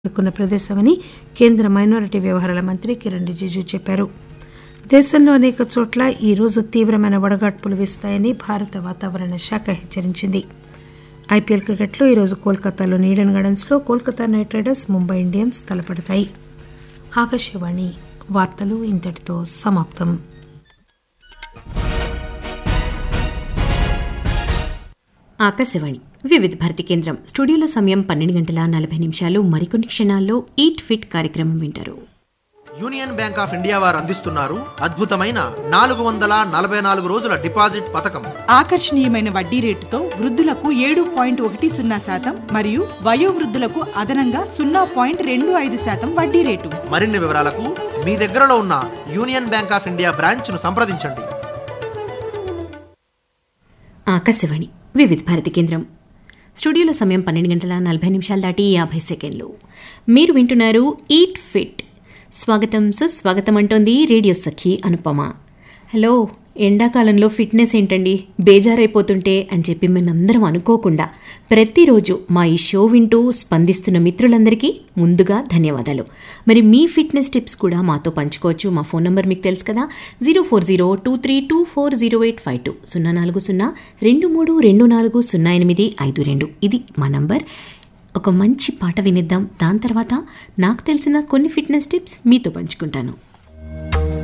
కూడుకున్న ప్రదేశమని కేంద్ర మైనారిటీ వ్యవహారాల మంత్రి కిరణ్ రిజిజు చెప్పారు దేశంలో అనేక చోట్ల ఈ రోజు తీవ్రమైన వడగాడ్పులు వీస్తాయని భారత వాతావరణ శాఖ హెచ్చరించింది ఐపీఎల్ క్రికెట్లో ఈరోజు కోల్కతాలోని ఈడెన్ గార్డెన్స్లో Kolkata Knight Riders Mumbai Indians తలపడతాయి ఆకాశవాణి వార్తలు ఇంతటితో సమాప్తం ఆకాశవాణి వివిధ భారతి కేంద్రం స్టూడియోలో సమయం పన్నెండు గంటల నలభై నిమిషాలు మరికొన్ని క్షణాల్లో ఈట్ ఫిట్ కార్యక్రమం వింటారు యూనియన్ బ్యాంక్ ఆఫ్ ఇండియా వారు అందిస్తున్నారు అద్భుతమైన నాలుగు వందల నలభై నాలుగు రోజుల డిపాజిట్ పథకం ఆకర్షణీయమైన వడ్డీ రేటుతో వృద్ధులకు ఏడు పాయింట్ ఒకటి సున్నా శాతం మరియు వయోవృద్ధులకు అదనంగా సున్నా పాయింట్ రెండు ఐదు శాతం వడ్డీ రేటు మరిన్ని వివరాలకు మీ దగ్గరలో ఉన్న యూనియన్ బ్యాంక్ ఆఫ్ ఇండియా బ్రాంచ్ను సంప్రదించండి ఆకాశవాణి వివిధ భారతి కేంద్రం స్టూడియోలో సమయం పన్నెండు గంటల నలభై నిమిషాలు దాటి యాభై సెకండ్లు మీరు వింటున్నారు ఈట్ ఫిట్ స్వాగతం సుస్వాగతం అంటోంది రేడియో సఖి అనుపమ హలో ఎండాకాలంలో ఫిట్నెస్ ఏంటండి బేజారైపోతుంటే అని చెప్పి మనందరం అనుకోకుండా ప్రతిరోజు మా ఈ షో వింటూ స్పందిస్తున్న మిత్రులందరికీ ముందుగా ధన్యవాదాలు మరి మీ ఫిట్నెస్ టిప్స్ కూడా మాతో పంచుకోవచ్చు మా ఫోన్ నంబర్ మీకు తెలుసు కదా zero four zero two three two four zero eight five two సున్నా నాలుగు సున్నా రెండు మూడు రెండు నాలుగు సున్నా ఎనిమిది ఐదు రెండు ఇది మా నంబర్ ఒక మంచి పాట వినిద్దాం దాని తర్వాత నాకు తెలిసిన కొన్ని ఫిట్నెస్ టిప్స్ మీతో పంచుకుంటాను